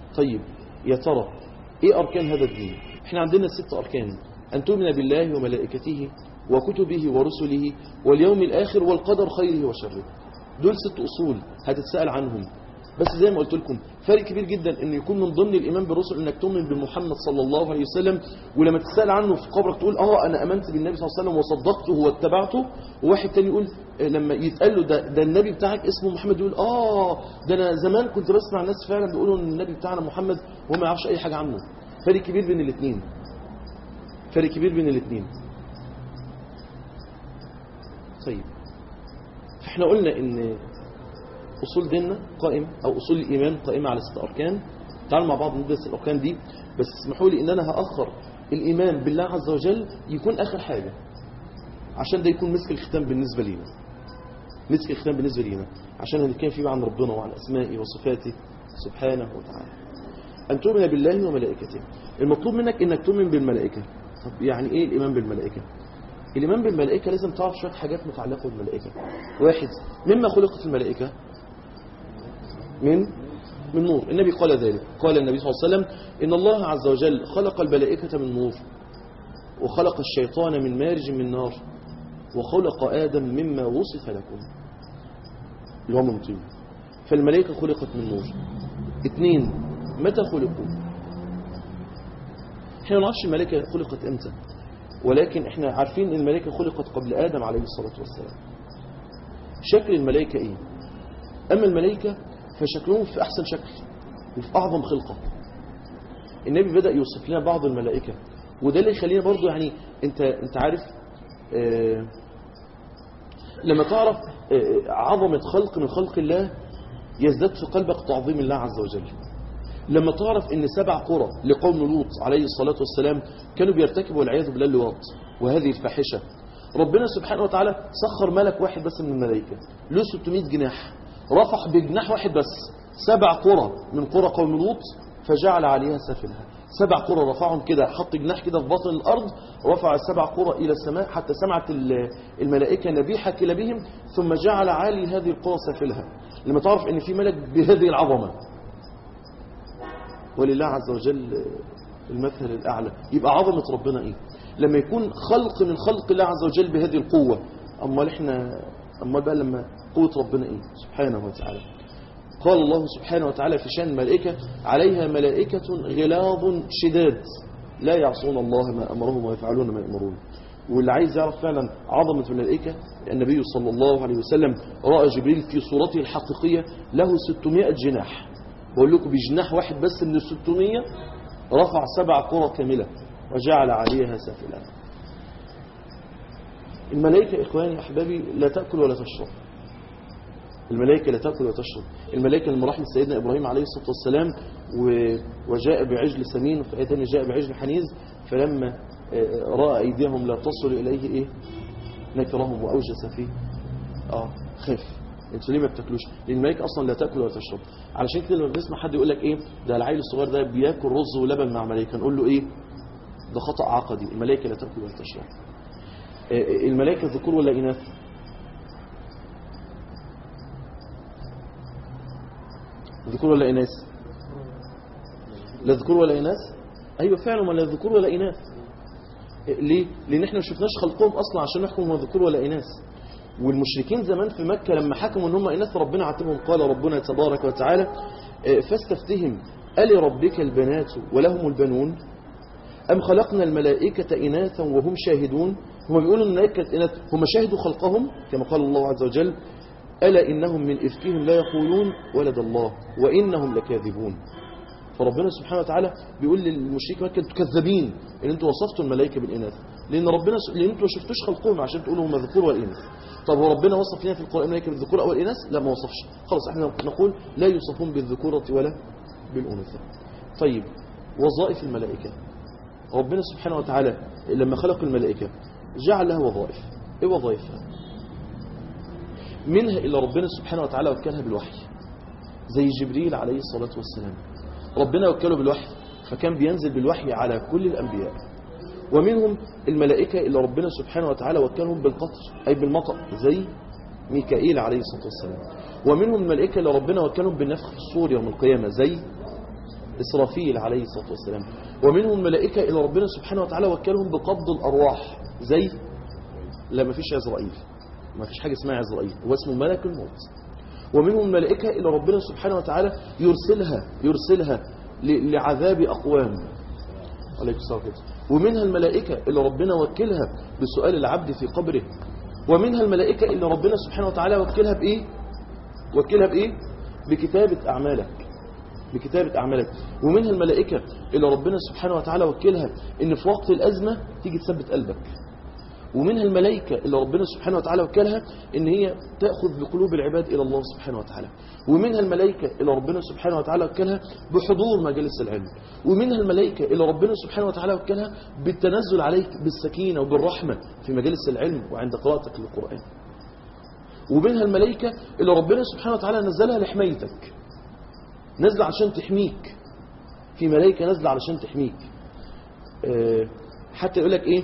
طيب يا ترى ايه اركان هذا الدين احنا عندنا ست اركان ان تؤمن بالله وملائكته وكتبه ورسله واليوم الاخر والقدر خيره وشره دول ست اصول هتتسأل عنهم بس زي ما قلت لكم فرق كبير جدا ان يكون من ضمن الايمان بالرسل انك تؤمن بمحمد صلى الله عليه وسلم ولما تسال عنه في قبرك تقول اه انا امنت بالنبي صلى الله عليه وسلم وصدقته واتبعته وواحد تاني يقول آه، لما يتقال له ده, ده النبي بتاعك اسمه محمد يقول اه ده انا زمان كنت بسمع الناس فعلا بيقولوا ان النبي بتاعنا محمد وهو ما يعرفش اي حاجه عنه فرق كبير بين الاثنين فرق كبير بين الاثنين طيب احنا قلنا ان أصول ديننا قائمة أو أصول الإيمان قائمة على ست أركان تعالوا مع بعض ندرس الأركان دي بس اسمحوا لي إن أنا هأخر الإيمان بالله عز وجل يكون آخر حاجة عشان ده يكون مسك الختام بالنسبة لينا مسك الختام بالنسبة لينا عشان هنتكلم فيه عن ربنا وعن أسمائه وصفاته سبحانه وتعالى أن تؤمن بالله وملائكته المطلوب منك إنك تؤمن بالملائكة طب يعني إيه الإيمان بالملائكة الإيمان بالملائكة لازم تعرف شوية حاجات متعلقة بالملائكة واحد مما خلقت الملائكة من من نور النبي قال ذلك قال النبي صلى الله عليه وسلم إن الله عز وجل خلق الملائكة من نور وخلق الشيطان من مارج من نار وخلق آدم مما وصف لكم اللي هو من طين فالملائكة خلقت من نور اثنين متى خلقوا احنا ما نعرفش الملائكة خلقت امتى ولكن احنا عارفين ان الملائكة خلقت قبل آدم عليه الصلاة والسلام شكل الملائكة ايه اما الملائكة فشكلهم في احسن شكل وفي اعظم خلقة النبي بدأ يوصف لنا بعض الملائكة وده اللي يخلينا برضو يعني انت انت عارف آه لما تعرف آه عظمة خلق من خلق الله يزداد في قلبك تعظيم الله عز وجل لما تعرف ان سبع قرى لقوم لوط عليه الصلاة والسلام كانوا بيرتكبوا والعياذ بالله اللواط وهذه الفاحشة ربنا سبحانه وتعالى سخر ملك واحد بس من الملائكة له 600 جناح رفع بجناح واحد بس سبع قرى من قرى قوم لوط فجعل عليها سافلها سبع قرى رفعهم كده حط جناح كده في باطن الأرض رفع السبع قرى إلى السماء حتى سمعت الملائكة نبيحة كلابهم ثم جعل عالي هذه القرى سافلها لما تعرف ان في ملك بهذه العظمة ولله عز وجل المثل الأعلى يبقى عظمة ربنا إيه لما يكون خلق من خلق الله عز وجل بهذه القوة أمال إحنا أمال بقى لما قوة ربنا إيه سبحانه وتعالى قال الله سبحانه وتعالى في شأن الملائكة عليها ملائكة غلاظ شداد لا يعصون الله ما أمرهم ويفعلون ما يأمرون واللي عايز يعرف فعلا عظمة الملائكة النبي صلى الله عليه وسلم رأى جبريل في صورته الحقيقية له 600 جناح بقول لكم بجناح واحد بس من الستمية رفع سبع قرى كاملة وجعل عليها سافلا الملائكة إخواني أحبابي لا تأكل ولا تشرب الملائكة لا تأكل ولا تشرب الملائكة لما راح سيدنا إبراهيم عليه الصلاة والسلام وجاء بعجل سمين وفي آية ثانية جاء بعجل حنيز فلما رأى أيديهم لا تصل إليه إيه نكرهم وأوجس فيه آه خاف انتوا ليه ما بتاكلوش لان الملائكه اصلا لا تاكل ولا تشرب علشان كده لما بنسمع حد يقول لك ايه ده العيل الصغير ده بياكل رز ولبن مع ملائكه نقول له ايه ده خطا عقدي الملائكه لا تاكل ولا تشرب الملائكه ذكور ولا اناث ذكور ولا اناث لا ذكور ولا اناث ايوه فعلا ولا ذكور ولا اناث ليه لان احنا ما شفناش خلقهم اصلا عشان نحكم هم ذكور ولا اناث والمشركين زمان في مكة لما حكموا ان هم إناث ربنا عاتبهم قال ربنا تبارك وتعالى فاستفتهم ألربك البنات ولهم البنون أم خلقنا الملائكة إناثا وهم شاهدون هم بيقولوا الملائكة إناث هم شاهدوا خلقهم كما قال الله عز وجل ألا إنهم من إفكهم لا يقولون ولد الله وإنهم لكاذبون فربنا سبحانه وتعالى بيقول للمشركين مكة انتوا كذابين ان انتوا وصفتوا الملائكة بالإناث لأن ربنا س... لأن انتوا ما شفتوش خلقهم عشان تقولوا هم ذكور والإناث طب هو ربنا وصف لنا في القرآن الملائكة بالذكور أو الإناث لا ما وصفش خلاص احنا نقول لا يوصفون بالذكورة ولا بالأنثى طيب وظائف الملائكة ربنا سبحانه وتعالى لما خلق الملائكة جعل لها وظائف ايه وظائفها منها إلا ربنا سبحانه وتعالى وكلها بالوحي زي جبريل عليه الصلاة والسلام ربنا وكله بالوحي فكان بينزل بالوحي على كل الأنبياء ومنهم الملائكة اللي ربنا سبحانه وتعالى وكلهم بالقطر أي بالمطر زي ميكائيل عليه الصلاة والسلام ومنهم الملائكة اللي ربنا وكلهم بالنفخ في الصور يوم القيامة زي إسرافيل عليه الصلاة والسلام ومنهم ملائكة إلى ربنا سبحانه وتعالى وكلهم بقبض الأرواح زي لا ما فيش عزرائيل ما فيش حاجة اسمها عزرائيل هو اسمه ملك الموت ومنهم ملائكة إلى ربنا سبحانه وتعالى يرسلها يرسلها ل- لعذاب أقوام عليكم السلام عليكم. ومنها الملائكة اللي ربنا وكلها بسؤال العبد في قبره ومنها الملائكة اللي ربنا سبحانه وتعالى وكلها بإيه وكلها بإيه بكتابة أعمالك بكتابة أعمالك ومنها الملائكة اللي ربنا سبحانه وتعالى وكلها إن في وقت الأزمة تيجي تثبت قلبك ومنها الملائكة اللي ربنا سبحانه وتعالى وكلها إن هي تأخذ بقلوب العباد إلى الله سبحانه وتعالى ومنها الملائكة اللي ربنا سبحانه وتعالى وكلها بحضور مجالس العلم ومنها الملائكة اللي ربنا سبحانه وتعالى وكلها بالتنزل عليك بالسكينة وبالرحمة في مجالس العلم وعند قراءتك للقرآن ومنها الملائكة اللي ربنا سبحانه وتعالى نزلها لحمايتك نزل عشان تحميك في ملائكة نزل علشان تحميك آه، حتى يقول لك ايه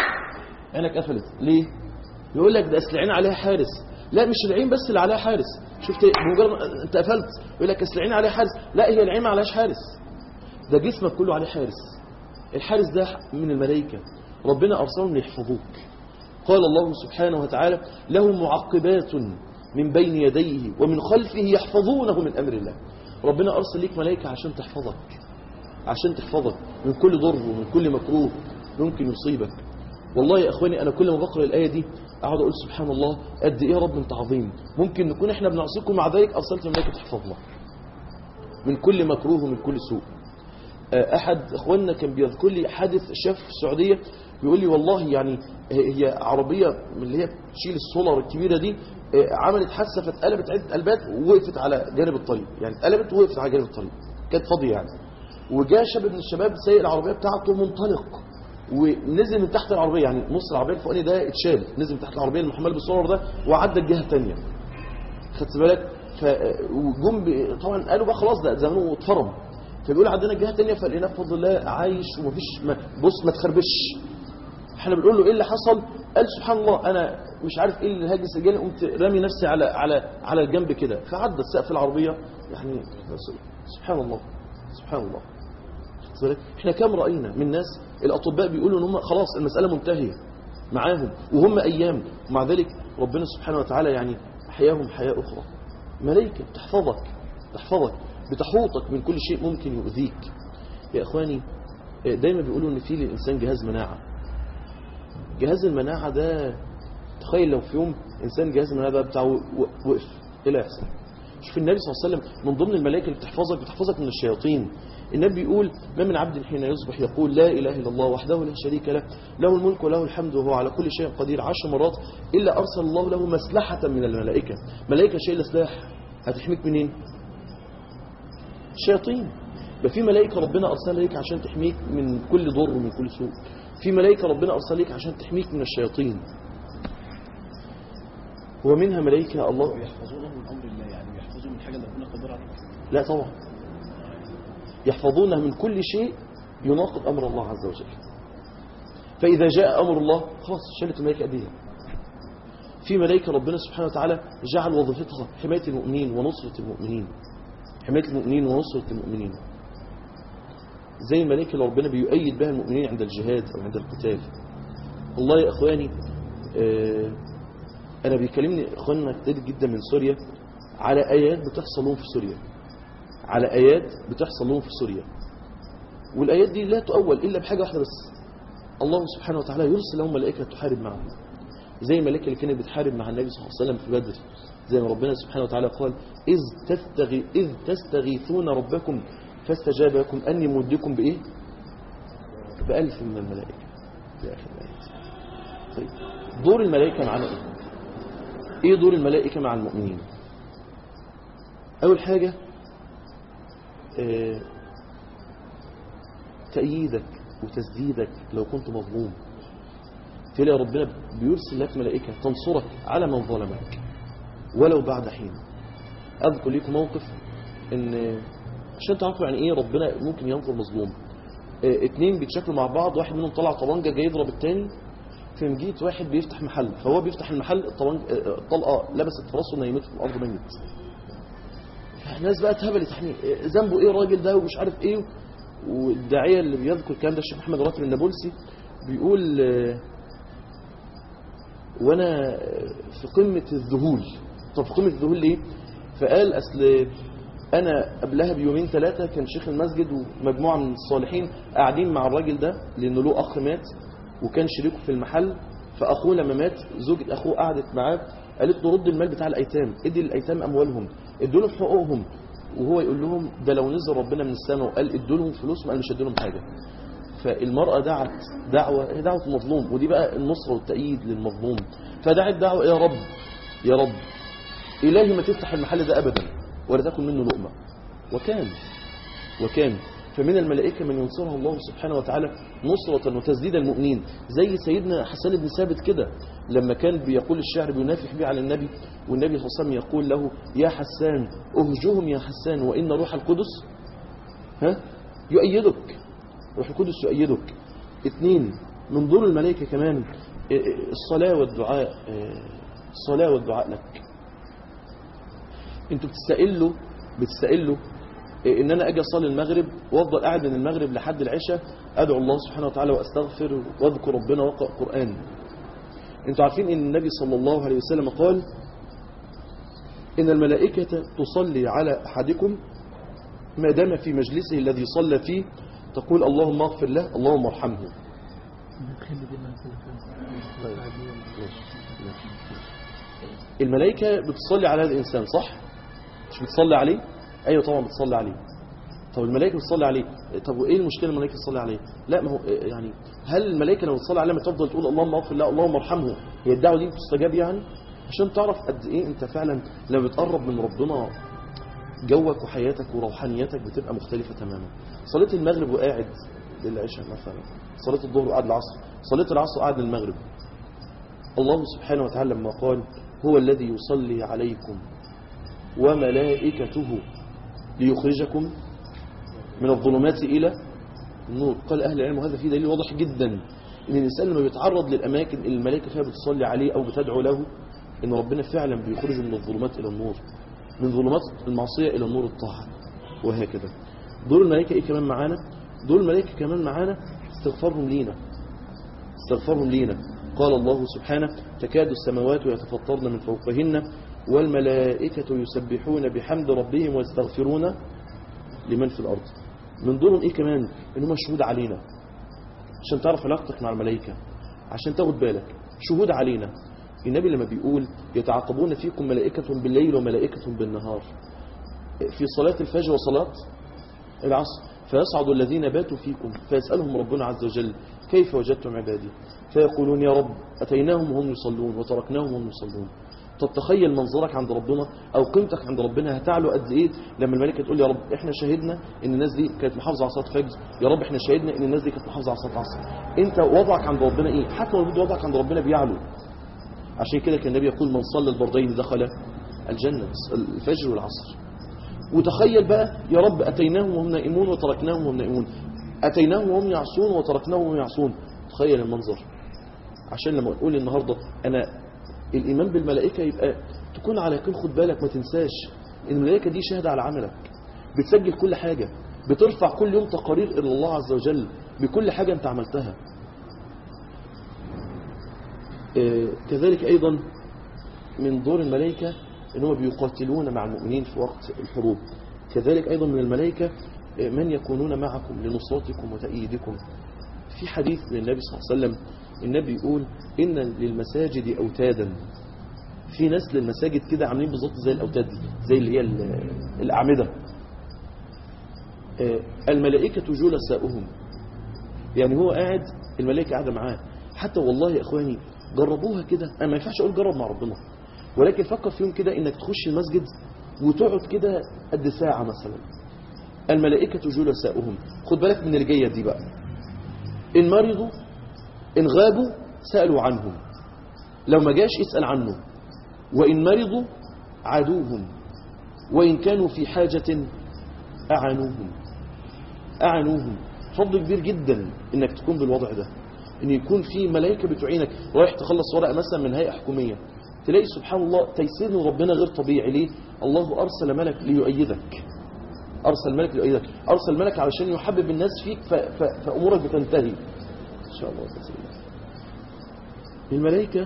عينك قفلت ليه يقول لك ده اصل العين عليها حارس لا مش العين بس اللي عليها حارس شفت بمجرد ما انت قفلت يقول لك اصل العين عليها حارس لا هي العين ما عليهاش حارس ده جسمك كله عليه حارس الحارس ده من الملائكة ربنا أرسلهم ليحفظوك قال الله سبحانه وتعالى له معقبات من بين يديه ومن خلفه يحفظونه من أمر الله ربنا أرسل ليك ملائكة عشان تحفظك عشان تحفظك من كل ضر ومن كل مكروه ممكن يصيبك والله يا اخواني انا كل ما بقرا الايه دي اقعد اقول سبحان الله قد ايه يا رب انت عظيم ممكن نكون احنا بنعصيكم مع ذلك ارسلت الملائكه تحفظنا من كل مكروه ومن كل سوء آه، احد اخواننا كان بيذكر لي حادث شاف في السعوديه بيقول لي والله يعني هي عربيه من اللي هي بتشيل السولر الكبيره دي آه، عملت حادثه فاتقلبت عده قلبات ووقفت على جانب الطريق يعني اتقلبت ووقفت على جانب الطريق كانت فاضيه يعني وجاء شاب من الشباب سايق العربيه بتاعته منطلق ونزل من تحت العربيه يعني نص العربيه الفوقاني ده اتشال نزل من تحت العربيه المحمله بالسولر ده وعدى الجهه الثانيه خدت بالك ف وجم ب- طبعا قالوا بقى خلاص ده زمانه اتفرم فبيقول عندنا الجهه الثانيه فلقيناه بفضل الله عايش ومفيش ما بص ما تخربش احنا بنقول له ايه اللي حصل قال سبحان الله انا مش عارف ايه اللي هاجس جالي قمت رامي نفسي على على على الجنب كده فعدى السقف العربيه يعني سبحان الله سبحان الله خدت بالك؟ احنا كم راينا من ناس الاطباء بيقولوا ان هم خلاص المساله منتهيه معاهم وهم ايام ومع ذلك ربنا سبحانه وتعالى يعني احياهم حياه اخرى ملائكه بتحفظك تحفظك بتحوطك من كل شيء ممكن يؤذيك يا اخواني دايما بيقولوا ان في للانسان جهاز مناعه جهاز المناعه ده تخيل لو في يوم انسان جهاز المناعه ده بتاعه و- وقف ايه اللي هيحصل شوف النبي صلى الله عليه وسلم من ضمن الملائكه اللي بتحفظك بتحفظك من الشياطين النبي بيقول ما من عبد حين يصبح يقول لا اله الا الله وحده لا شريك له له الملك وله الحمد وهو على كل شيء قدير عشر مرات الا ارسل الله له مسلحه من الملائكه ملائكه شايله سلاح هتحميك منين الشياطين يبقى في ملائكه ربنا ارسلها ليك عشان تحميك من كل ضر ومن كل سوء في ملائكه ربنا ارسلها ليك عشان تحميك من الشياطين ومنها ملائكه الله ويحفظونه من امر الله يعني بيحفظوا من حاجه اللي ربنا قدر عليها لا طبعا يحفظونه من كل شيء يناقض أمر الله عز وجل فإذا جاء أمر الله خلاص شالت الملائكة أيديها في ملائكة ربنا سبحانه وتعالى جعل وظيفتها حماية المؤمنين ونصرة المؤمنين حماية المؤمنين ونصرة المؤمنين زي الملائكة اللي ربنا بيؤيد بها المؤمنين عند الجهاد أو عند القتال والله يا إخواني آه أنا بيكلمني إخواننا كتير جدا من سوريا على آيات بتحصل لهم في سوريا على آيات بتحصل لهم في سوريا والآيات دي لا تؤول إلا بحاجة واحدة بس الله سبحانه وتعالى يرسل لهم ملائكة تحارب معهم زي الملائكة اللي كانت بتحارب مع النبي صلى الله عليه وسلم في بدر زي ما ربنا سبحانه وتعالى قال إذ, تستغي إذ تستغيثون ربكم فاستجاب لكم أني مدكم بإيه بألف من الملائكة في آخر الآيات طيب دور الملائكة معنا إيه إيه دور الملائكة مع المؤمنين أول حاجة آه، تأييدك وتسديدك لو كنت مظلوم تلاقي ربنا بيرسل لك ملائكة تنصرك على من ظلمك ولو بعد حين أذكر لكم موقف إن عشان تعرفوا يعني إيه ربنا ممكن ينصر مظلوم آه، اتنين بيتشكلوا مع بعض واحد منهم طلع طبنجة جاي يضرب التاني في مجيت واحد بيفتح محل فهو بيفتح المحل الطبنج- آه، الطلقة لبست في راسه نيمته في الأرض ميت فالناس بقى اتهبلت يعني ذنبه ايه الراجل ده ومش عارف ايه والداعيه اللي بيذكر الكلام ده الشيخ محمد راتب النابلسي بيقول آه، وانا في قمه الذهول طب في قمه الذهول ليه فقال اصل انا قبلها بيومين ثلاثه كان شيخ المسجد ومجموعه من الصالحين قاعدين مع الراجل ده لانه له اخ مات وكان شريكه في المحل فاخوه لما مات زوجة اخوه قعدت معاه قالت له رد المال بتاع الايتام ادي للايتام اموالهم ادوا لهم حقوقهم وهو يقول لهم ده لو نزل ربنا من السماء وقال ادوا لهم فلوسهم انا مش هدي لهم حاجه فالمرأة دعت دعوة هي دعوة المظلوم ودي بقى النصرة والتأييد للمظلوم فدعت دعوة يا رب يا رب إلهي ما تفتح المحل ده أبدا ولا تاكل منه لقمة وكان وكان فمن الملائكة من ينصرها الله سبحانه وتعالى نصرة وتسديد المؤمنين زي سيدنا حسان بن ثابت كده لما كان بيقول الشعر بينافح به على النبي والنبي صلى الله عليه وسلم يقول له يا حسان أهجهم يا حسان وإن روح القدس ها يؤيدك روح القدس يؤيدك اثنين من دور الملائكة كمان الصلاة والدعاء الصلاة والدعاء لك انتوا بتستقلوا بتستقلوا ان انا اجي اصلي المغرب وافضل قاعد من المغرب لحد العشاء ادعو الله سبحانه وتعالى واستغفر واذكر ربنا واقرا قران انتوا عارفين ان النبي صلى الله عليه وسلم قال ان الملائكه تصلي على احدكم ما دام في مجلسه الذي صلى فيه تقول اللهم اغفر له اللهم ارحمه طيب. ماشي. ماشي. الملائكة بتصلي على هذا الإنسان صح؟ مش بتصلي عليه؟ أيوة طبعا بتصلي عليه طب الملائكة بتصلي عليه طب وإيه المشكلة الملائكة بتصلي عليه؟ لا ما هو يعني هل الملائكة لما بتصلي عليه ما تفضل تقول اللهم اغفر له اللهم ارحمه هي الدعوة دي بتستجاب يعني؟ عشان تعرف قد إيه أنت فعلا لما بتقرب من ربنا جوك وحياتك وروحانيتك بتبقى مختلفة تماما صليت المغرب وقاعد للعشاء مثلا صليت الظهر وقاعد العصر صليت العصر وقاعد للمغرب الله سبحانه وتعالى لما قال هو الذي يصلي عليكم وملائكته ليخرجكم من الظلمات إلى النور قال أهل العلم وهذا فيه دليل واضح جدا إن الإنسان لما بيتعرض للأماكن اللي الملائكة فيها بتصلي عليه أو بتدعو له إن ربنا فعلا بيخرجه من الظلمات إلى النور من ظلمات المعصية إلى نور الطاعة وهكذا دور الملائكة إيه كمان معانا دور الملائكة كمان معانا استغفارهم لينا استغفارهم لينا قال الله سبحانه تكاد السماوات يتفطرن من فوقهن والملائكة يسبحون بحمد ربهم ويستغفرون لمن في الأرض من دورهم إيه كمان إنهم شهود علينا عشان تعرف علاقتك مع الملائكة عشان تاخد بالك شهود علينا النبي لما بيقول يتعاقبون فيكم ملائكة بالليل وملائكة بالنهار في صلاة الفجر وصلاة العصر فيصعد الذين باتوا فيكم فيسألهم ربنا عز وجل كيف وجدتم عبادي فيقولون يا رب أتيناهم وهم يصلون وتركناهم وهم يصلون طب تخيل منظرك عند ربنا أو قيمتك عند ربنا هتعلو قد إيه لما الملائكة تقول يا رب إحنا شهدنا إن الناس دي كانت محافظة على صلاة الفجر يا رب إحنا شهدنا إن الناس دي كانت محافظة على صلاة العصر أنت وضعك عند ربنا إيه حتى لو وضعك عند ربنا بيعلو عشان كده كان النبي يقول من صلى البردين دخل الجنة الفجر والعصر وتخيل بقى يا رب أتيناهم وهم نائمون وتركناهم وهم نائمون أتيناهم وهم يعصون وتركناهم وهم يعصون تخيل المنظر عشان لما نقول النهاردة أنا الإيمان بالملائكة يبقى تكون على يقين خد بالك ما تنساش إن الملائكة دي شاهدة على عملك بتسجل كل حاجة بترفع كل يوم تقارير إلى الله عز وجل بكل حاجة أنت عملتها آه كذلك أيضا من دور الملائكة أنهم بيقاتلون مع المؤمنين في وقت الحروب كذلك أيضا من الملائكة آه من يكونون معكم لنصرتكم وتأييدكم في حديث للنبي صلى الله عليه وسلم النبي يقول إن للمساجد أوتادا في ناس للمساجد كده عاملين بالظبط زي الأوتاد دي زي اللي هي الأعمدة آه الملائكة جلساؤهم يعني هو قاعد الملائكة قاعدة معاه حتى والله يا إخواني جربوها كده أنا ما ينفعش أقول جرب مع ربنا ولكن فكر فيهم كده إنك تخش المسجد وتقعد كده قد ساعة مثلا الملائكة جلساؤهم خد بالك من الجاية دي بقى إن مرضوا إن غابوا سألوا عنهم لو ما جاش اسأل عنه وإن مرضوا عادوهم وإن كانوا في حاجة أعانوهم أعانوهم فضل كبير جدا إنك تكون بالوضع ده إن يكون في ملائكة بتعينك رايح تخلص ورقة مثلا من هيئة حكومية تلاقي سبحان الله تيسير من ربنا غير طبيعي ليه الله أرسل ملك ليؤيدك أرسل ملك ليؤيدك أرسل ملك علشان يحبب الناس فيك ف... ف... فأمورك بتنتهي إن شاء الله بإذن الله الملائكة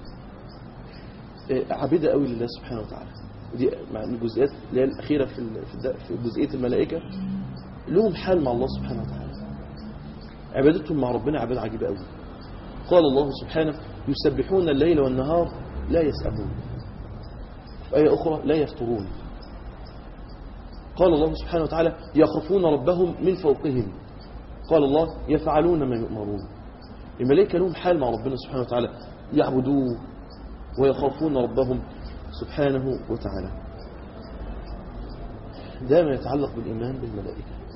آه، عابدة قوي لله سبحانه وتعالى دي مع الجزئيات اللي هي الأخيرة في ال- في الد- في جزئية الملائكة لهم حال مع الله سبحانه وتعالى عبادتهم مع ربنا عبادة عجيبة قوي قال الله سبحانه يسبحون الليل والنهار لا يسأمون في آية أخرى لا يفترون قال الله سبحانه وتعالى يخافون ربهم من فوقهم قال الله يفعلون ما يؤمرون الملائكة لهم حال مع ربنا سبحانه وتعالى يعبدوه ويخافون ربهم سبحانه وتعالى ده ما يتعلق بالإيمان بالملائكة